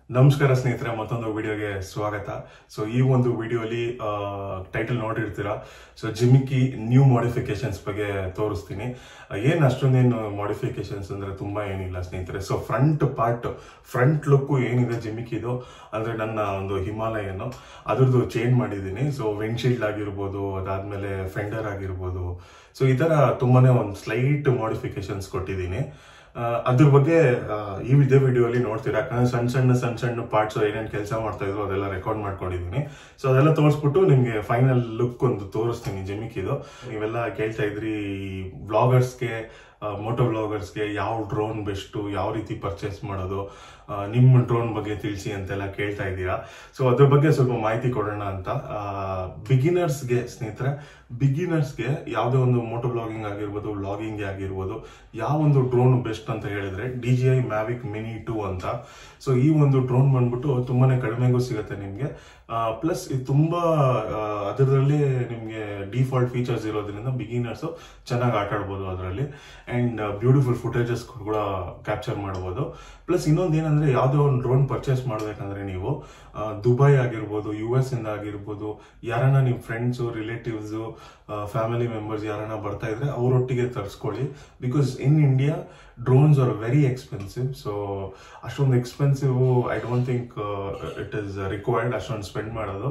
ನಮಸ್ಕಾರ ಸ್ನೇಹಿತರೆ ಮತ್ತೊಂದು ವಿಡಿಯೋಗೆ ಸ್ವಾಗತ ಸೊ ಈ ಒಂದು ವಿಡಿಯೋಲಿ ಟೈಟಲ್ ನೋಡಿರ್ತೀರಾ ಸೊ ಜಿಮಿಕಿ ನ್ಯೂ ಮಾಡಿಫಿಕೇಶನ್ಸ್ ಬಗ್ಗೆ ತೋರಿಸ್ತೀನಿ ಏನು ಅಷ್ಟೊಂದೇನು ಮಾಡಿಫಿಕೇಶನ್ಸ್ ಅಂದ್ರೆ ತುಂಬಾ ಏನಿಲ್ಲ ಸ್ನೇಹಿತರೆ so front part front look ಏನಿದೆ ಜಿಮಿಕಿದು ಅಂದ್ರೆ ನನ್ನ ಒಂದು ಹಿಮಾಲಯನು ಅದ್ರದ್ದು ಚೇಂಜ್ ಮಾಡಿದ್ದೀನಿ ಸೊ ವಿಂಡ್ಶೀಲ್ಡ್ ಆಗಿರ್ಬೋದು ಅದಾದ್ಮೇಲೆ ಫೆಂಡರ್ ಆಗಿರ್ಬೋದು ಸೊ ಈ ತರ ತುಂಬಾನೇ ಒಂದು ಸ್ಲೈಟ್ ಮಾಡಿಫಿಕೇಶನ್ಸ್ ಕೊಟ್ಟಿದ್ದೀನಿ ಆ, ಅದ್ರ ಬಗ್ಗೆ ಆ, ಈ ಇದೇ ವಿಡಿಯೋಲಿ ನೋಡ್ತೀರಾ ಯಾಕಂದ್ರೆ ಸಣ್ಣ ಸಣ್ಣ ಸಣ್ಣ ಸಣ್ಣ ಪಾರ್ಟ್ಸ್ ಏನೇನು ಕೆಲಸ ಮಾಡ್ತಾ ಇದ್ರು ಅದೆಲ್ಲ ರೆಕಾರ್ಡ್ ಮಾಡ್ಕೊಂಡಿದ್ದೀನಿ ಸೊ ಅದೆಲ್ಲ ತೋರಿಸ್ಬಿಟ್ಟು ನಿಮ್ಗೆ ಫೈನಲ್ ಲುಕ್ ಒಂದು ತೋರಿಸ್ತೀನಿ ಜಿಮಿಕಿದು ನೀವೆಲ್ಲ ಕೇಳ್ತಾ ಇದ್ರಿ ವ್ಲಾಗರ್ಸ್ಗೆ ಮೋಟೋ ವ್ಲಾಗರ್ಸ್ಗೆ ಯಾವ ಡ್ರೋನ್ ಬೆಸ್ಟು ಯಾವ ರೀತಿ ಪರ್ಚೇಸ್ ಮಾಡೋದು ಆ, ನಿಮ್ಮ ಡ್ರೋನ್ ಬಗ್ಗೆ ತಿಳಿಸಿ ಅಂತೆಲ್ಲ ಕೇಳ್ತಾ ಇದ್ದೀರಾ ಸೊ ಅದ್ರ ಬಗ್ಗೆ ಸ್ವಲ್ಪ ಮಾಹಿತಿ ಕೊಡೋಣ ಅಂತ ಬಿಗಿನರ್ಸ್ಗೆ ಸ್ನೇಹಿತರೆ ಬಿಗಿನರ್ಸ್ಗೆ ಯಾವುದೇ ಒಂದು ಮೋಟೋ ಬ್ಲಾಗಿಂಗ್ ಆಗಿರ್ಬೋದು ವ್ಲಾಗಿಂಗ್ ಆಗಿರ್ಬೋದು ಯಾವ ಒಂದು ಡ್ರೋನ್ ಬೆಸ್ಟ್ ಅಂತ ಹೇಳಿದ್ರೆ D J I Mavic Mini two ಅಂತ ಸೊ ಈ ಒಂದು ಡ್ರೋನ್ ಬಂದ್ಬಿಟ್ಟು ತುಂಬಾನೇ ಕಡಿಮೆಗೂ ಸಿಗುತ್ತೆ ನಿಮ್ಗೆ ಪ್ಲಸ್ ಇದು ತುಂಬಾ ಆ, ಅದರಲ್ಲಿ ನಿಮ್ಗೆ ಡಿಫಾಲ್ಟ್ ಫೀಚರ್ಸ್ ಇರೋದ್ರಿಂದ ಬಿಗಿನರ್ಸ್ ಚೆನ್ನಾಗಿ ಆಟ ಆಡ್ಬೋದು ಅದರಲ್ಲಿ ಅಂಡ್ ಬ್ಯೂಟಿಫುಲ್ ಫುಟೇಜಸ್ ಕೂಡ ಕ್ಯಾಪ್ಚರ್ ಮಾಡ್ಬೋದು ಪ್ಲಸ್ ಇನ್ನೊಂದು ಏನಂದ್ರೆ ಯಾವುದೋ ಒಂದು ಡ್ರೋನ್ ಪರ್ಚೇಸ್ ಮಾಡ್ಬೇಕಂದ್ರೆ ನೀವು ಆ, ದುಬೈ ಆಗಿರ್ಬೋದು ಯು ಎಸ್ ಇಂದ ಆಗಿರ್ಬೋದು ಯಾರನ್ನ ನಿಮ್ ಫ್ರೆಂಡ್ಸ್ ರಿಲೇಟಿವ್ಸ್ ಫ್ಯಾಮಿಲಿ ಮೆಂಬರ್ಸ್ ಯಾರನ್ನ ಬರ್ತಾ ಇದ್ರೆ ಅವರೊಟ್ಟಿಗೆ ತರಿಸ್ಕೊಳ್ಳಿ because in India drones are very expensive so ಅಷ್ಟೊಂದು expensive I don't think it is required ಅಷ್ಟೊಂದು ಸ್ಪೆಂಡ್ ಮಾಡೋದು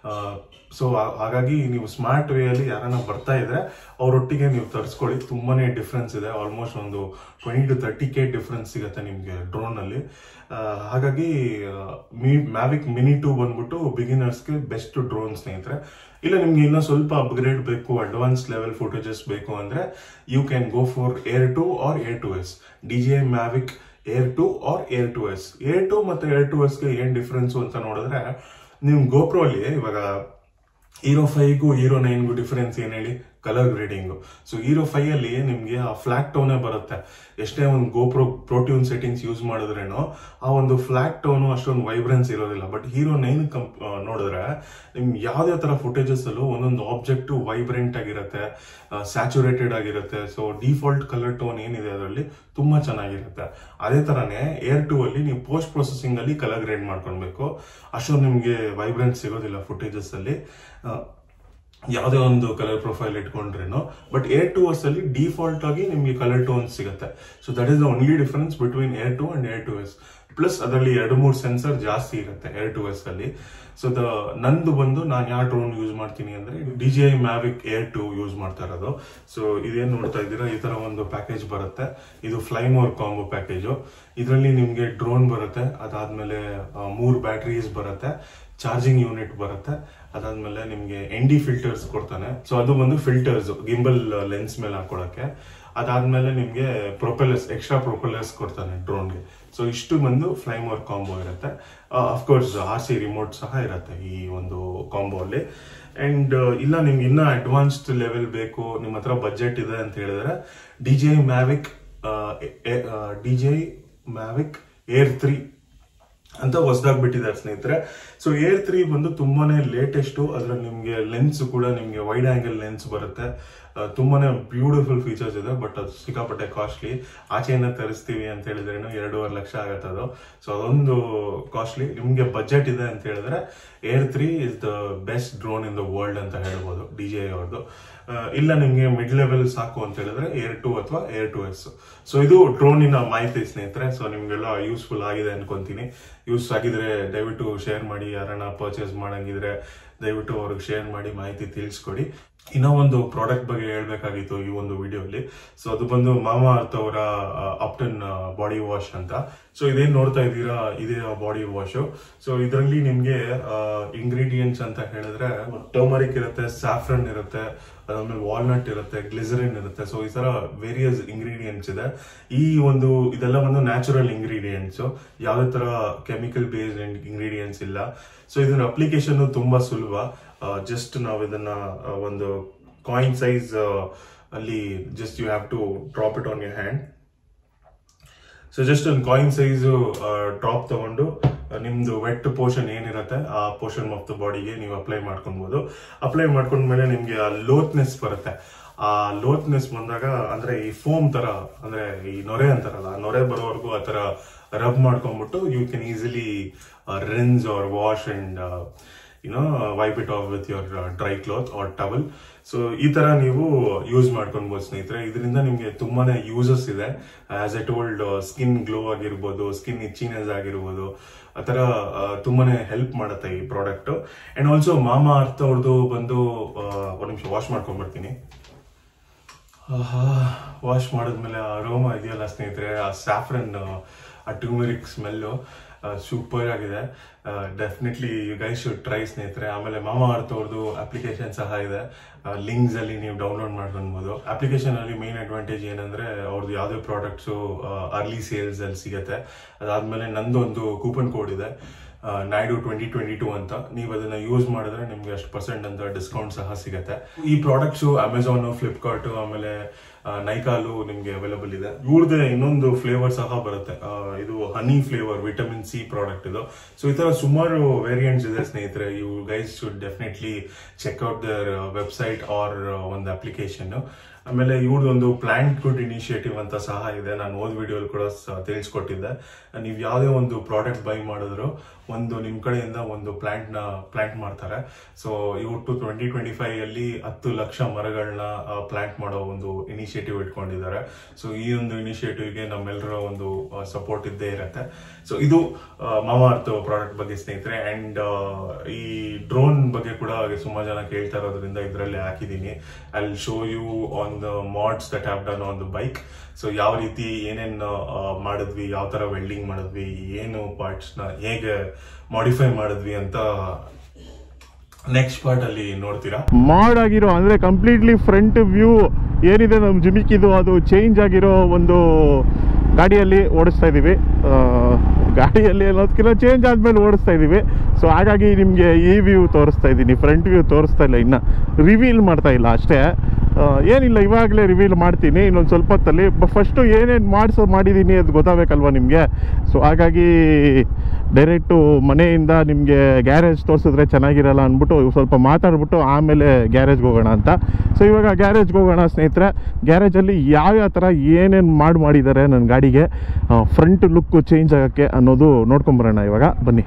ಸೊ ಹಾಗಾಗಿ ನೀವು ಸ್ಮಾರ್ಟ್ ವೇ ಅಲ್ಲಿ ಯಾರನ್ನ ಬರ್ತಾ ಇದ್ರೆ ಅವರೊಟ್ಟಿಗೆ ನೀವು ತರಿಸ್ಕೊಳ್ಳಿ ತುಂಬಾನೇ ಡಿಫ್ರೆನ್ಸ್ ಇದೆ ಆಲ್ಮೋಸ್ಟ್ ಒಂದು twenty to thirty K difference ಸಿಗುತ್ತೆ ನಿಮ್ಗೆ ಡ್ರೋನ್ ಅಲ್ಲಿ ಆ, ಹಾಗಾಗಿ ಮ್ಯಾವಿಕ್ ಮಿನಿ ಟೂ ಬಂದ್ಬಿಟ್ಟು ಬಿಗಿನರ್ಸ್ಗೆ ಬೆಸ್ಟ್ ಡ್ರೋನ್ ಸ್ನೇಹಿತರೆ ಇಲ್ಲ ನಿಮ್ಗೆ ಇನ್ನೂ ಸ್ವಲ್ಪ ಅಪ್ಗ್ರೇಡ್ ಬೇಕು ಅಡ್ವಾನ್ಸ್ ಲೆವೆಲ್ ಫುಟೇಜಸ್ ಬೇಕು ಅಂದ್ರೆ you can go for Air two or Air two S D J I Mavic Air two or Air two S Air two ಮತ್ತೆ ಏರ್ ಟು ಎಸ್ಗೆ ಏನ್ ಡಿಫ್ರೆನ್ಸ್ ಅಂತ ನೋಡಿದ್ರೆ ನಿಮ್ ಗೋಪ್ರೋ ಅಲ್ಲಿ ಇವಾಗ ಹೀರೋ ಫೈವ್ಗೂ ಹೀರೋ ನೈನ್ಗೂ ಡಿಫರೆನ್ಸ್ ಏನ್ ಹೇಳಿ colour grading so Hero five ಅಲ್ಲಿ ನಿಮ್ಗೆ ಆ ಫ್ಲಾಟ್ ಟೋನೇ ಬರುತ್ತೆ ಎಷ್ಟೇ ಒಂದು ಗೋಪ್ರೋ ಪ್ರೋಟ್ಯೂನ್ ಸೆಟ್ಟಿಂಗ್ಸ್ ಯೂಸ್ ಮಾಡಿದ್ರೇನು ಆ ಒಂದು ಫ್ಲಾಟ್ ಟೋನು ಅಷ್ಟೊಂದು ವೈಬ್ರೆನ್ಸ್ ಇರೋದಿಲ್ಲ ಬಟ್ ಹೀರೋ ನೈನ್ ಕಂಪ್ ಆ, ನೋಡಿದ್ರೆ ನಿಮ್ಗೆ ಯಾವ್ದೇ ತರ ಫುಟೇಜಸ್ ಅಲ್ಲೂ ಒಂದೊಂದು ಆಬ್ಜೆಕ್ಟ್ ವೈಬ್ರೆಂಟ್ ಆಗಿರುತ್ತೆ ಸ್ಯಾಚುರೇಟೆಡ್ ಆಗಿರುತ್ತೆ ಸೊ ಡಿಫಾಲ್ಟ್ ಕಲರ್ ಟೋನ್ ಏನಿದೆ ಅದರಲ್ಲಿ ತುಂಬಾ ಚೆನ್ನಾಗಿರುತ್ತೆ ಅದೇ ತರನೇ ಏರ್ ಟೂ ಅಲ್ಲಿ ನೀವು ಪೋಸ್ಟ್ ಪ್ರೊಸೆಸಿಂಗ್ ಅಲ್ಲಿ ಕಲರ್ ಗ್ರೇಡ್ ಮಾಡ್ಕೊಳ್ಬೇಕು ಅಷ್ಟೊಂದು ನಿಮ್ಗೆ ವೈಬ್ರೆಂಟ್ ಸಿಗೋದಿಲ್ಲ ಫುಟೇಜಸ್ ಅಲ್ಲಿ ಆ, ಯಾವುದೇ ಒಂದು ಕಲರ್ ಪ್ರೊಫೈಲ್ ಇಟ್ಕೊಂಡ್ರೇನು ಬಟ್ ಏರ್ ಟು ಎಸ್ ಅಲ್ಲಿ ಡಿಫಾಲ್ಟ್ ಆಗಿ ನಿಮ್ಗೆ ಕಲರ್ ಟೋನ್ ಸಿಗುತ್ತೆ so that is the only difference between Air two and Air two S plus ಅದರಲ್ಲಿ ಎರಡು ಮೂರು ಸೆನ್ಸರ್ ಜಾಸ್ತಿ ಇರುತ್ತೆ ಏರ್ ಟು ಎಸ್ ಅಲ್ಲಿ ಸೊ ದ ನಂದು ಬಂದು ನಾನು ಯಾವ ಡ್ರೋನ್ ಯೂಸ್ ಮಾಡ್ತೀನಿ ಅಂದ್ರೆ D J I Mavic Air two use ಮಾಡ್ತಾ ಇರೋದು ಸೊ ಇದೇನ್ ನೋಡ್ತಾ ಇದ್ದೀರಾ ಈ ತರ ಒಂದು ಪ್ಯಾಕೇಜ್ ಬರುತ್ತೆ ಇದು ಫ್ಲೈಮೋರ್ ಕಾಂಬೋ ಪ್ಯಾಕೇಜು ಇದರಲ್ಲಿ ನಿಮ್ಗೆ ಡ್ರೋನ್ ಬರುತ್ತೆ ಅದಾದ್ಮೇಲೆ ಆ, ಮೂರ್ ಬ್ಯಾಟರೀಸ್ ಬರುತ್ತೆ ಚಾರ್ಜಿಂಗ್ ಯೂನಿಟ್ ಬರುತ್ತೆ ಅದಾದ್ಮೇಲೆ ನಿಮ್ಗೆ ಎನ್ ಡಿ ಫಿಲ್ಟರ್ಸ್ ಕೊಡ್ತಾನೆ ಸೊ ಅದು ಬಂದು ಫಿಲ್ಟರ್ಸ್ ಗಿಂಬಲ್ ಲೆನ್ಸ್ ಮೇಲೆ ಹಾಕೊಳಕ್ಕೆ ಅದಾದ್ಮೇಲೆ ನಿಮ್ಗೆ ಪ್ರೊಪೆಲರ್ಸ್ ಎಕ್ಸ್ಟ್ರಾ ಪ್ರೊಪೆಲರ್ಸ್ ಕೊಡ್ತಾನೆ ಡ್ರೋನ್ಗೆ ಸೊ ಇಷ್ಟು ಬಂದು ಫ್ಲೈಮೋರ್ ಕಾಂಬೋ ಇರುತ್ತೆ ಅಫ್ಕೋರ್ಸ್ ಆರ್ ಸಿ ರಿಮೋಟ್ ಸಹ ಇರುತ್ತೆ ಈ ಒಂದು ಕಾಂಬೋ ಅಲ್ಲಿ ಅಂಡ್ ಇಲ್ಲ ನಿಮ್ಗೆ ಇನ್ನ ಅಡ್ವಾನ್ಸ್ಡ್ ಲೆವೆಲ್ ಬೇಕು ನಿಮ್ಮ ಹತ್ರ ಬಜೆಟ್ ಇದೆ ಅಂತ ಹೇಳಿದ್ರೆ D J Mavic D J Mavic Air three ಅಂತ ಹೊಸದಾಗಿ ಬಿಟ್ಟಿದ್ದಾರೆ ಸ್ನೇಹಿತರೆ ಸೊ ಏರ್ ತ್ರೀ ಬಂದು ತುಂಬಾನೇ ಲೇಟೆಸ್ಟ್ ಅದ್ರಲ್ಲಿ ನಿಮ್ಗೆ ಲೆನ್ಸ್ ಕೂಡ ನಿಮ್ಗೆ ವೈಡ್ ಆಂಗಲ್ ಲೆನ್ಸ್ ಬರುತ್ತೆ ಆ, ತುಂಬಾನೇ ಬ್ಯೂಟಿಫುಲ್ ಫೀಚರ್ಸ್ ಇದೆ ಬಟ್ ಅದು ಸಿಕ್ಕಾಪಟ್ಟೆ ಕಾಸ್ಟ್ಲಿ ಆಚೆಯಿಂದ ತರಿಸ್ತೀವಿ ಅಂತ ಹೇಳಿದ್ರೇನು ಎರಡೂವರೆ ಲಕ್ಷ ಆಗತ್ತೆ ಅದು ಸೊ ಅದೊಂದು ಕಾಸ್ಟ್ಲಿ ನಿಮ್ಗೆ ಬಜೆಟ್ ಇದೆ ಅಂತ ಹೇಳಿದ್ರೆ Air three is the best drone in the world ಅಂತ ಹೇಳ್ಬೋದು ಡಿ ಜೆ ಅವ್ರದ್ದು ಆ, ಇಲ್ಲ ನಿಮ್ಗೆ ಮಿಡ್ ಲೆವೆಲ್ ಸಾಕು ಅಂತ ಹೇಳಿದ್ರೆ ಏರ್ ಟು ಅಥವಾ ಏರ್ ಟು ಎಸ್ ಸೊ ಇದು ಡ್ರೋನಿನ ಮಾಹಿತಿ ಸ್ನೇಹಿತರೆ ಸೊ ನಿಮ್ಗೆಲ್ಲ ಯೂಸ್ಫುಲ್ ಆಗಿದೆ ಅನ್ಕೊಂತೀನಿ ಯೂಸ್ ಆಗಿದ್ರೆ ದಯವಿಟ್ಟು ಶೇರ್ ಮಾಡಿ ಯಾರನ್ನ ಪರ್ಚೇಸ್ ಮಾಡಂಗಿದ್ರೆ ದಯವಿಟ್ಟು ಅವ್ರಿಗೆ ಶೇರ್ ಮಾಡಿ ಮಾಹಿತಿ ತಿಳಿಸ್ಕೊಡಿ ಇನ್ನೂ ಒಂದು ಪ್ರಾಡಕ್ಟ್ ಬಗ್ಗೆ ಹೇಳ್ಬೇಕಾಗಿತ್ತು ಈ ಒಂದು ವಿಡಿಯೋಲಿ ಸೊ ಅದು ಬಂದು ಮಾಮಾ ಅರ್ತ್ ಅವರ ಆಪ್ಟನ್ ಬಾಡಿ ವಾಶ್ ಅಂತ ಸೊ ಇದೇನ್ ನೋಡ್ತಾ ಇದ್ದೀರಾ ಇದೇ ಬಾಡಿ ವಾಶ್ ಸೊ ಇದರಲ್ಲಿ ನಿಮ್ಗೆ ಇಂಗ್ರೀಡಿಯೆಂಟ್ಸ್ ಅಂತ ಹೇಳಿದ್ರೆ ಟರ್ಮರಿಕ್ ಇರುತ್ತೆ ಸ್ಯಾಫ್ರನ್ ಇರುತ್ತೆ ಅದಾದ್ಮೇಲೆ ವಾಲ್ನಟ್ ಇರುತ್ತೆ ಗ್ಲಿಸರಿನ್ ಇರುತ್ತೆ ಸೊ ಈ ತರ ವೇರಿಯಸ್ ಇಂಗ್ರೀಡಿಯೆಂಟ್ಸ್ ಇದೆ ಈ ಒಂದು ಇದೆಲ್ಲ ಒಂದು ನ್ಯಾಚುರಲ್ ಇಂಗ್ರೀಡಿಯೆಂಟ್ಸ್ ಯಾವುದೇ ತರ ಕೆಮಿಕಲ್ ಬೇಸ್ಡ್ ಇಂಗ್ರೀಡಿಯೆಂಟ್ಸ್ ಇಲ್ಲ ಸೊ ಇದರ ಅಪ್ಲಿಕೇಶನ್ ತುಂಬಾ ಸುಲಭ ಜಸ್ಟ್ ನಾವು ಇದನ್ನ ಆ, ಒಂದು ಕಾಯಿನ್ ಸೈಜ್ ಅಲ್ಲಿ just you have to drop it on your hand so just ಒಂದು ಕಾಯಿನ್ ಸೈಜ್ ಡ್ರಾಪ್ ತಗೊಂಡು ಆ, ನಿಮ್ದು ವೆಟ್ ಪೋರ್ಷನ್ ಏನಿರುತ್ತೆ ಆ ಪೋರ್ಷನ್ ಆಫ್ ದ ಬಾಡಿಗೆ ನೀವು ಅಪ್ಲೈ ಮಾಡ್ಕೊಬಹುದು ಅಪ್ಲೈ ಮಾಡ್ಕೊಂಡ್ಮೇಲೆ ನಿಮ್ಗೆ ಆ ಲೋತ್ನೆಸ್ ಬರುತ್ತೆ ಆ ಲೋತ್ನೆಸ್ ಬಂದಾಗ ಅಂದ್ರೆ ಈ ಫೋಮ್ ತರ ಅಂದ್ರೆ ಈ ನೊರೆ ಅಂತಾರಲ್ಲ ಆ ನೊರೆ ಬರೋವರೆಗೂ ಆ ತರ ರಬ್ ಮಾಡ್ಕೊಂಡ್ಬಿಟ್ಟು you can easily rinse or wash and you know wipe it off with your dry cloth or towel so ಈ ತರ ನೀವು ಯೂಸ್ ಮಾಡ್ಕೊಳ್ಬಹುದು ಸ್ನೇಹಿತರೆ ಇದರಿಂದ ನಿಮ್ಗೆ ತುಂಬಾನೇ ಯೂಸಸ್ ಇದೆ as a told skin glow ಆಗಿರ್ಬೋದು ಸ್ಕಿನ್ ಇಚ್ಚಿನೆಸ್ ಆಗಿರ್ಬೋದು ಆ ಥರ ಆ, ತುಂಬಾನೇ ಹೆಲ್ಪ್ ಮಾಡುತ್ತೆ ಈ ಪ್ರಾಡಕ್ಟ್ ಅಂಡ್ ಆಲ್ಸೋ ಮಾಮಾ ಅರ್ಥ ಅವ್ರದ್ದು ಬಂದು ಆ, ಒಂದ್ ನಿಮಿಷ ವಾಶ್ ಮಾಡ್ಕೊಂಡ್ಬರ್ತೀನಿ ವಾಶ್ ಮಾಡಿದ್ಮೇಲೆ ಆ ಅರೋಮ ಇದೆಯಲ್ಲ ಸ್ನೇಹಿತರೆ ಆ ಸ್ಯಾಫ್ರನ್ ಆ ಟ್ಯೂಮರಿಕ್ ಸ್ಮೆಲ್ಲು ಸೂಪರ್ ಆಗಿದೆ definitely you guys should try ಸ್ನೇಹಿತರೆ ಆಮೇಲೆ ಮಾಮಾ ಅರ್ಥ ಅವ್ರದ್ದು ಅಪ್ಲಿಕೇಶನ್ ಸಹ ಇದೆ ಲಿಂಕ್ಸ್ ಅಲ್ಲಿ ನೀವು ಡೌನ್ಲೋಡ್ ಮಾಡ್ಕೊಬಹುದು ಅಪ್ಲಿಕೇಶನ್ ಅಲ್ಲಿ ಮೇನ್ ಅಡ್ವಾಂಟೇಜ್ ಏನಂದ್ರೆ ಅವ್ರದ್ದು ಯಾವುದೇ ಪ್ರಾಡಕ್ಟ್ಸು ಅರ್ಲಿ ಸೇಲ್ಸ್ ಅಲ್ಲಿ ಸಿಗತ್ತೆ ಅದಾದ್ಮೇಲೆ ನಂದು ಒಂದು ಕೂಪನ್ ಕೋಡ್ ಇದೆ ನಾಯ್ಡು ಟ್ವೆಂಟಿ ಟ್ವೆಂಟಿ ಟೂ ಅಂತ ನೀವು ಅದನ್ನ ಯೂಸ್ ಮಾಡಿದ್ರೆ ನಿಮ್ಗೆ ಅಷ್ಟು ಪರ್ಸೆಂಟ್ ಅಂತ ಡಿಸ್ಕೌಂಟ್ ಸಹ ಸಿಗತ್ತೆ ಈ ಪ್ರಾಡಕ್ಟ್ಸ್ ಅಮೆಝಾನ್ ಫ್ಲಿಪ್ಕಾರ್ಟ್ ಆಮೇಲೆ ಆ, ನೈಕಾಲು ನಿಮ್ಗೆ ಅವೈಲಬಲ್ ಇದೆ ಇವ್ರದೇ ಇನ್ನೊಂದು ಫ್ಲೇವರ್ ಸಹ ಬರುತ್ತೆ ಆ, ಇದು honey flavour vitamin C product ಇದು ಸೊ ಈ ತರ ಸುಮಾರು ವೇರಿಯಂಟ್ಸ್ ಇದೆ ಸ್ನೇಹಿತರೆ you guys should definitely check out their website or ಒಂದು ಅಪ್ಲಿಕೇಶನ್ ಆಮೇಲೆ ಇವ್ರದ್ದು ಒಂದು ಪ್ಲಾಂಟ್ ಗುಡ್ ಇನಿಷಿಯೇಟಿವ್ ಅಂತ ಸಹ ಇದೆ ನಾನು ಓದ್ ವಿಡಿಯೋ ಕೂಡ ಸ- ತಿಳಿಸ್ಕೊಟ್ಟಿದ್ದೆ ನೀವು ಯಾವುದೇ ಒಂದು ಪ್ರಾಡಕ್ಟ್ ಬೈ ಮಾಡಿದ್ರು ಒಂದು ನಿಮ್ ಕಡೆಯಿಂದ ಒಂದು ಪ್ಲಾಂಟ್ ನ ಪ್ಲಾಂಟ್ ಮಾಡ್ತಾರೆ ಸೊ ಇವ್ರು ಟು ಟ್ವೆಂಟಿ ಟ್ವೆಂಟಿ ಫೈವ್ ಅಲ್ಲಿ ಹತ್ತು ಲಕ್ಷ ಮರಗಳನ್ನ ಪ್ಲಾಂಟ್ ಮಾಡೋ ಒಂದು ಇನಿಷಿಯೇಟಿವ್ ಇಟ್ಕೊಂಡಿದ್ದಾರೆ ಸೊ ಈ ಒಂದು ಇನಿಷಿಯೇಟಿವ್ಗೆ ನಮ್ಮೆಲ್ಲರ ಒಂದು ಸಪೋರ್ಟ್ ಇದ್ದೇ ಇರುತ್ತೆ ಸೊ ಇದು ಮಾಮಾರ್ತ್ ಪ್ರಾಡಕ್ಟ್ ಬಗ್ಗೆ ಸ್ನೇಹಿತರೆ ಅಂಡ್ ಈ ಡ್ರೋನ್ ಬಗ್ಗೆ ಕೂಡ ಸುಮಾರು ಜನ ಕೇಳ್ತಾ ಇರೋದ್ರಿಂದ ಇದರಲ್ಲಿ ಹಾಕಿದ್ದೀನಿ I show you on the mods that have done on the bike so ಯಾವ ರೀತಿ ಏನೇನ್ ಆ, ಮಾಡಿದ್ವಿ ಯಾವ ತರ ವೆಲ್ಡಿಂಗ್ ಮಾಡಿದ್ವಿ ಏನು ಪಾರ್ಟ್ಸ್ ನ ಹೇಗೆ ಮಾಡಿಫೈ ಮಾಡಿದ್ವಿ ಅಂತ ನೆಕ್ಸ್ಟ್ ಪಾರ್ಟ್ ಅಲ್ಲಿ ನೋಡ್ತೀರಾ ಮಾಡ್ ಆಗಿರೋ ಅಂದರೆ ಕಂಪ್ಲೀಟ್ಲಿ ಫ್ರಂಟ್ ವ್ಯೂ ಏನಿದೆ ನಮ್ಮ ಜಿಮಿಕ್ಕಿದು ಅದು ಚೇಂಜ್ ಆಗಿರೋ ಒಂದು ಗಾಡಿಯಲ್ಲಿ ಓಡಿಸ್ತಾ ಇದ್ದೀವಿ ಆ, ಗಾಡಿಯಲ್ಲಿ ಅನ್ನೋದಕ್ಕಿಂತ ಚೇಂಜ್ ಆದಮೇಲೆ ಓಡಿಸ್ತಾ ಇದ್ದೀವಿ ಸೊ ಹಾಗಾಗಿ ನಿಮಗೆ ಈ ವ್ಯೂ ತೋರಿಸ್ತಾ ಇದ್ದೀನಿ ಫ್ರಂಟ್ ವ್ಯೂ ತೋರಿಸ್ತಾ ಇಲ್ಲ ಇನ್ನು ರಿವೀಲ್ ಮಾಡ್ತಾ ಇಲ್ಲ ಅಷ್ಟೇ ಆ, ಏನಿಲ್ಲ ಇವಾಗಲೇ ರಿವೀಲ್ ಮಾಡ್ತೀನಿ ಇನ್ನೊಂದು ಸ್ವಲ್ಪ ಹೊತ್ತಲ್ಲಿ ಫಸ್ಟು ಏನೇನು ಮಾಡಿಸೋ ಮಾಡಿದ್ದೀನಿ ಅದು ಗೊತ್ತಾಗಬೇಕಲ್ವ ನಿಮಗೆ ಸೊ ಹಾಗಾಗಿ ಡೈರೆಕ್ಟು ಮನೆಯಿಂದ ನಿಮಗೆ ಗ್ಯಾರೇಜ್ ತೋರಿಸಿದ್ರೆ ಚೆನ್ನಾಗಿರಲ್ಲ ಅಂದ್ಬಿಟ್ಟು ಸ್ವಲ್ಪ ಮಾತಾಡ್ಬಿಟ್ಟು ಆಮೇಲೆ ಗ್ಯಾರೇಜ್ಗೆ ಹೋಗೋಣ ಅಂತ ಸೊ ಇವಾಗ ಗ್ಯಾರೇಜ್ಗೆ ಹೋಗೋಣ ಸ್ನೇಹಿತರೆ ಗ್ಯಾರೇಜಲ್ಲಿ ಯಾವ್ಯಾವ ಥರ ಏನೇನು ಮಾಡಿ ಮಾಡಿದ್ದಾರೆ ನನ್ನ ಗಾಡಿಗೆ ಫ್ರಂಟ್ ಲುಕ್ಕು ಚೇಂಜ್ ಆಗೋಕ್ಕೆ ಅನ್ನೋದು ನೋಡ್ಕೊಂಬರೋಣ ಇವಾಗ ಬನ್ನಿ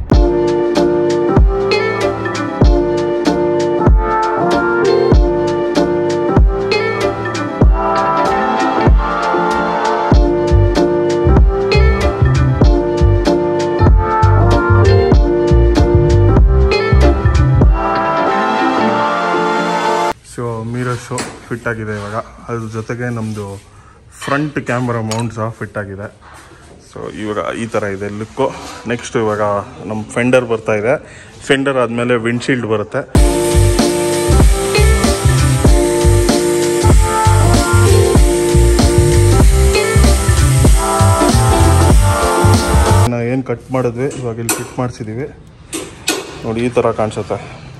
ಸೊ ಮೀರರ್ಸು ಫಿಟ್ ಆಗಿದೆ ಇವಾಗ ಅದ್ರ ಜೊತೆಗೆ ನಮ್ಮದು ಫ್ರಂಟ್ ಕ್ಯಾಮ್ರಾ ಮೌಂಟ್ ಸಹ ಫಿಟ್ ಆಗಿದೆ ಸೊ ಇವಾಗ ಈ ಥರ ಇದೆ ಲುಕ್ಕು ನೆಕ್ಸ್ಟ್ ಇವಾಗ ನಮ್ಮ ಫೆಂಡರ್ ಬರ್ತಾ ಇದೆ ಫೆಂಡರ್ ಆದಮೇಲೆ ವಿಂಡ್ಶೀಲ್ಡ್ ಬರುತ್ತೆ ಏನು ಕಟ್ ಮಾಡಿದ್ವಿ ಇವಾಗ ಇಲ್ಲಿ ಫಿಟ್ ಮಾಡಿಸಿದ್ದೀವಿ ನೋಡಿ ಈ ಥರ ಕಾಣಿಸುತ್ತೆ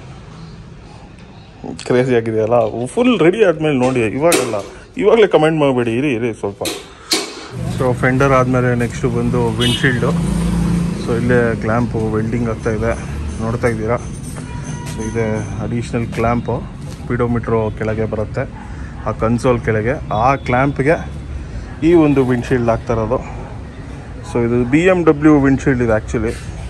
ಕ್ರೇಜಿ ಆಗಿದೆಯಲ್ಲ ಫುಲ್ ರೆಡಿ ಆದಮೇಲೆ ನೋಡಿ ಇವಾಗಲ್ಲ ಇವಾಗಲೇ ಕಮೆಂಟ್ ಮಾಡಬೇಡಿ ಇರಿ ಇರಿ ಸ್ವಲ್ಪ ಸೊ ಫೆಂಡರ್ ಆದಮೇಲೆ ನೆಕ್ಸ್ಟು ಬಂದು ವಿಂಡ್ಶೀಲ್ಡು ಸೊ ಇಲ್ಲೇ ಕ್ಲ್ಯಾಂಪು ವೆಲ್ಡಿಂಗ್ ಆಗ್ತಾ ಇದೆ ನೋಡ್ತಾ ಇದ್ದೀರಾ ಸೊ ಇದೆ ಅಡಿಷ್ನಲ್ ಕ್ಲ್ಯಾಂಪು ಸ್ಪೀಡೋಮೀಟ್ರು ಕೆಳಗೆ ಬರುತ್ತೆ ಆ ಕನ್ಸೋಲ್ ಕೆಳಗೆ ಆ ಕ್ಲ್ಯಾಂಪ್ಗೆ ಈ ಒಂದು ವಿಂಡ್ಶೀಲ್ಡ್ ಆಗ್ತಾ ಇರೋದು ಸೊ ಇದು ಬಿ ಎಮ್ ಡಬ್ಲ್ಯೂ ವಿಂಡ್ಶೀಲ್ಡ್ ಇದೆ actually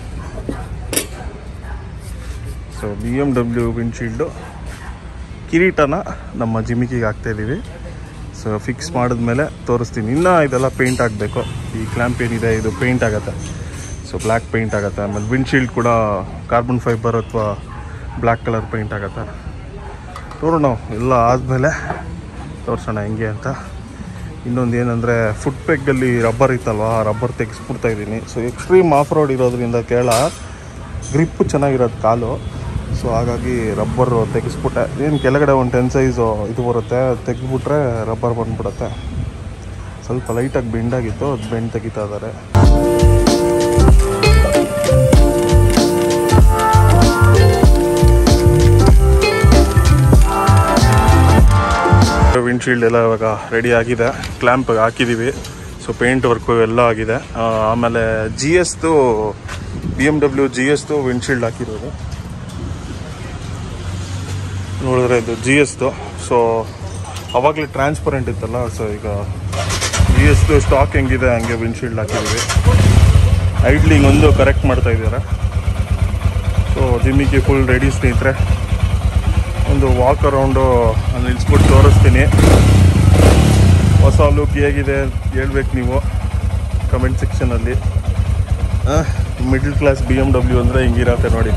so B M W windshield ಕಿರೀಟನ ನಮ್ಮ ಜಿಮಿಕಿಗೆ ಹಾಕ್ತಾ ಇದ್ದೀವಿ ಸೊ ಫಿಕ್ಸ್ ಮಾಡಿದ್ಮೇಲೆ ತೋರಿಸ್ತೀನಿ ಇನ್ನೂ ಇದೆಲ್ಲ ಪೇಂಟ್ ಆಗಬೇಕು ಈ ಕ್ಲ್ಯಾಂಪ್ ಏನಿದೆ ಇದು ಪೇಂಟ್ ಆಗುತ್ತೆ ಸೊ ಬ್ಲ್ಯಾಕ್ ಪೇಂಟ್ ಆಗುತ್ತೆ ಆಮೇಲೆ ವಿಂಡ್ಶೀಲ್ಡ್ ಕೂಡ ಕಾರ್ಬನ್ ಫೈಬರ್ ಅಥವಾ ಬ್ಲ್ಯಾಕ್ ಕಲರ್ ಪೇಂಟ್ ಆಗುತ್ತೆ ನೋಡೋಣ ಎಲ್ಲ ಆದಮೇಲೆ ತೋರಿಸೋಣ ಹೆಂಗೆ ಅಂತ ಇನ್ನೊಂದು ಏನಂದರೆ ಫುಟ್ ಪೆಗ್ಗಲ್ಲಿ ರಬ್ಬರ್ ಇತ್ತಲ್ವ ಆ ರಬ್ಬರ್ ತೆಗೆಸ್ಬಿಡ್ತಾ ಇದ್ದೀನಿ ಸೊ ಎಕ್ಸ್ಟ್ರೀಮ್ ಆಫ್ ರೋಡ್ ಇರೋದ್ರಿಂದ ಕೇಳ ಗ್ರಿಪ್ಪು ಚೆನ್ನಾಗಿರೋದು ಕಾಲು ಸೊ ಹಾಗಾಗಿ ರಬ್ಬರು ತೆಗೆಸ್ಬಿಟ್ಟೆ ಏನು ಕೆಳಗಡೆ ಒಂದು ಟೆನ್ ಸೈಜು ಇದು ಬರುತ್ತೆ ಅದು ತೆಗೆದ್ಬಿಟ್ರೆ ರಬ್ಬರ್ ಬಂದ್ಬಿಡುತ್ತೆ ಸ್ವಲ್ಪ ಲೈಟಾಗಿ ಬೆಂಡಾಗಿತ್ತು ಅದು ಬೆಂಡ್ ತೆಗಿತಾ ಇದ್ದಾರೆ ವಿಂಡ್ಶೀಲ್ಡ್ ಎಲ್ಲ ಇವಾಗ ರೆಡಿ ಆಗಿದೆ ಕ್ಲ್ಯಾಂಪ್ ಹಾಕಿದ್ದೀವಿ ಸೊ ಪೇಂಟ್ ವರ್ಕು ಎಲ್ಲ ಆಗಿದೆ ಆ, ಆಮೇಲೆ ಜಿ ಎಸ್ದು ಬಿ ಎಮ್ ಡಬ್ಲ್ಯೂ ಜಿ ಎಸ್ದು ವಿಂಡ್ಶೀಲ್ಡ್ ಹಾಕಿರೋದು ನೋಡಿದ್ರೆ ಇದು ಜಿ ಎಸ್ದು ಸೊ ಅವಾಗಲೇ ಟ್ರಾನ್ಸ್ಪರೆಂಟ್ ಇತ್ತಲ್ಲ ಸೊ ಈಗ ಜಿ ಎಸ್ದು ಸ್ಟಾಕ್ ಹೆಂಗಿದೆ ಹಂಗೆ ವಿಂಡ್ಶೀಲ್ಡ್ ಹಾಕಿದ್ದೀವಿ ಐಡ್ಲಿಂಗ್ ಒಂದು ಕರೆಕ್ಟ್ ಮಾಡ್ತಾ ಇದ್ದಾರೆ ಸೊ ಜಿಮ್ಮಿಗೆ ಫುಲ್ ರೆಡಿ ಸ್ನೇಹಿತರೆ ಒಂದು ವಾಕ್ ಅರೌಂಡು ನಿಲ್ಸ್ಬಿಟ್ಟು ತೋರಿಸ್ತೀನಿ ಹೊಸ ಲುಕ್ ಹೇಗಿದೆ ಹೇಳ್ಬೇಕು ನೀವು ಕಮೆಂಟ್ ಸೆಕ್ಷನಲ್ಲಿ middle class B M W ಅಂದರೆ ಹಿಂಗಿರತ್ತೆ ನೋಡಿ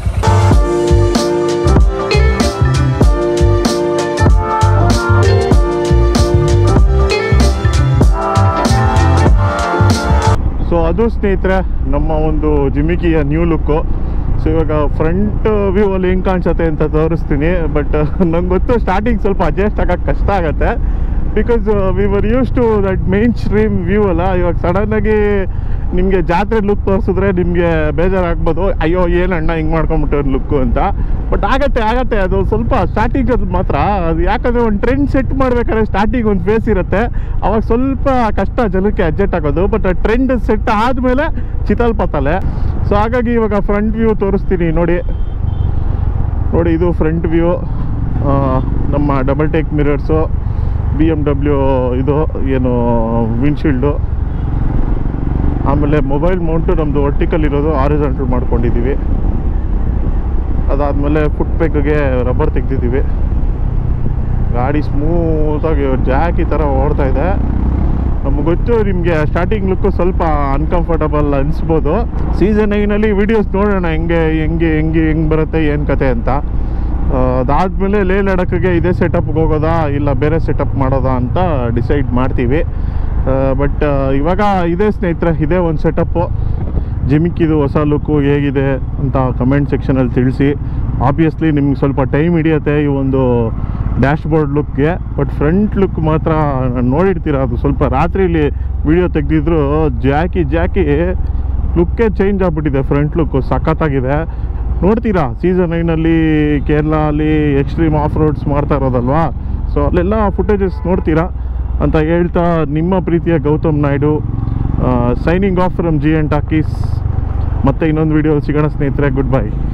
ಸೊ ಅದು ಸ್ನೇಹಿತರೆ ನಮ್ಮ ಒಂದು ಜಿಮಿಕಿಯ ನ್ಯೂ ಲುಕ್ಕು ಸೊ ಇವಾಗ ಫ್ರಂಟ್ ವ್ಯೂ ಅಲ್ಲಿ ಹೆಂಗೆ ಕಾಣಿಸುತ್ತೆ ಅಂತ ತೋರಿಸ್ತೀನಿ ಬಟ್ ನಂಗೆ ಗೊತ್ತು ಸ್ಟಾರ್ಟಿಂಗ್ ಸ್ವಲ್ಪ ಅಡ್ಜಸ್ಟ್ ಆಗಕ್ಕೆ ಕಷ್ಟ ಆಗುತ್ತೆ because we were used to that mainstream view ಅಲ್ಲ ಇವಾಗ ಸಡನ್ನಾಗಿ ನಿಮಗೆ ಜಾತ್ರೆ ಲುಕ್ ತೋರಿಸಿದ್ರೆ ನಿಮಗೆ ಬೇಜಾರಾಗ್ಬೋದು ಅಯ್ಯೋ ಏನು ಅಣ್ಣ ಹಿಂಗೆ ಮಾಡ್ಕೊಂಬಿಟ್ಟು ಲುಕ್ಕು ಅಂತ ಬಟ್ ಆಗತ್ತೆ ಆಗತ್ತೆ ಅದು ಸ್ವಲ್ಪ ಸ್ಟಾರ್ಟಿಂಗ್ ಅದು ಮಾತ್ರ ಅದು ಯಾಕಂದರೆ ಒಂದು ಟ್ರೆಂಡ್ ಸೆಟ್ ಮಾಡ್ಬೇಕಾದ್ರೆ ಸ್ಟಾರ್ಟಿಂಗ್ ಒಂದು ಫೇಸ್ ಇರುತ್ತೆ ಅವಾಗ ಸ್ವಲ್ಪ ಕಷ್ಟ ಜನಕ್ಕೆ ಅಡ್ಜಸ್ಟ್ ಆಗೋದು ಬಟ್ ಆ ಟ್ರೆಂಡ್ ಸೆಟ್ ಆದಮೇಲೆ ಚಿತಲ್ಪತ್ತಲೆ ಸೊ ಹಾಗಾಗಿ ಇವಾಗ ಫ್ರಂಟ್ ವ್ಯೂ ತೋರಿಸ್ತೀನಿ ನೋಡಿ ನೋಡಿ ಇದು ಫ್ರಂಟ್ ವ್ಯೂ ನಮ್ಮ double take mirrors B M W ಇದು ಏನು ವಿಂಡ್ಶೀಲ್ಡು ಆಮೇಲೆ ಮೊಬೈಲ್ ಮೌಂಟು ನಮ್ಮದು ವರ್ಟಿಕಲ್ ಇರೋದು ಆರಿಜೆಂಟಲ್ ಮಾಡ್ಕೊಂಡಿದ್ದೀವಿ ಅದಾದಮೇಲೆ ಫುಟ್ ಪೆಗ್ಗೆ ರಬ್ಬರ್ ತೆಗ್ದಿದ್ದೀವಿ ಗಾಡಿ ಸ್ಮೂತಾಗಿ ಜಾಕಿ ಥರ ಓಡ್ತಾ ಇದೆ ನಮ್ಗೆ ಗೊತ್ತು ನಿಮಗೆ ಸ್ಟಾರ್ಟಿಂಗ್ ಲುಕ್ಕು ಸ್ವಲ್ಪ ಅನ್ಕಂಫರ್ಟಬಲ್ ಅನಿಸ್ಬೋದು ಸೀಸನ್ ನೈನಲ್ಲಿ ವೀಡಿಯೋಸ್ ನೋಡೋಣ ಹೆಂಗೆ ಹೆಂಗೆ ಹೆಂಗೆ ಹೆಂಗೆ ಬರುತ್ತೆ ಏನು ಕತೆ ಅಂತ ಆ, ಅದಾದ್ಮೇಲೆ ಲೇ ಲಡಕ್ಗೆ ಇದೇ ಸೆಟಪ್ಗೆ ಹೋಗೋದಾ ಇಲ್ಲ ಬೇರೆ ಸೆಟಪ್ ಮಾಡೋದಾ ಅಂತ ಡಿಸೈಡ್ ಮಾಡ್ತೀವಿ ಬಟ್ ಇವಾಗ ಇದೇ ಸ್ನೇಹಿತರೆ ಇದೇ ಒಂದು ಸೆಟಪ್ಪು ಜಿಮಿಕ್ಕಿದು ಹೊಸ ಲುಕ್ಕು ಹೇಗಿದೆ ಅಂತ ಕಮೆಂಟ್ ಸೆಕ್ಷನಲ್ಲಿ ತಿಳಿಸಿ ಆಬ್ವಿಯಸ್ಲಿ ನಿಮ್ಗೆ ಸ್ವಲ್ಪ ಟೈಮ್ ಹಿಡಿಯುತ್ತೆ ಈ ಒಂದು ಡ್ಯಾಶ್ ಬೋರ್ಡ್ ಲುಕ್ಗೆ ಬಟ್ ಫ್ರಂಟ್ ಲುಕ್ ಮಾತ್ರ ನೋಡಿರ್ತೀರ ಅದು ಸ್ವಲ್ಪ ರಾತ್ರಿಲಿ ವಿಡಿಯೋ ತೆಗೆದಿದ್ರು ಜಾಕಿ ಜಾಕಿ ಲುಕ್ಕೇ ಚೇಂಜ್ ಆಗ್ಬಿಟ್ಟಿದೆ ಫ್ರಂಟ್ ಲುಕ್ಕು ಸಖತ್ತಾಗಿದೆ ನೋಡ್ತೀರಾ ಸೀಸನ್ ನೈನಲ್ಲಿ ಕೇರಳ ಅಲ್ಲಿ ಎಕ್ಸ್ಟ್ರೀಮ್ ಆಫ್ ರೋಡ್ಸ್ ಮಾಡ್ತಾ ಇರೋದಲ್ವಾ ಸೊ ಅಲ್ಲೆಲ್ಲ ಫುಟೇಜಸ್ ನೋಡ್ತೀರಾ ಅಂತ ಹೇಳ್ತಾ ನಿಮ್ಮ ಪ್ರೀತಿಯ Gautam Naidu signing off from G and talkies ಮತ್ತೆ ಇನ್ನೊಂದು ವಿಡಿಯೋ ಸಿಗೋಣ ಸ್ನೇಹಿತರೆ ಗುಡ್ ಬೈ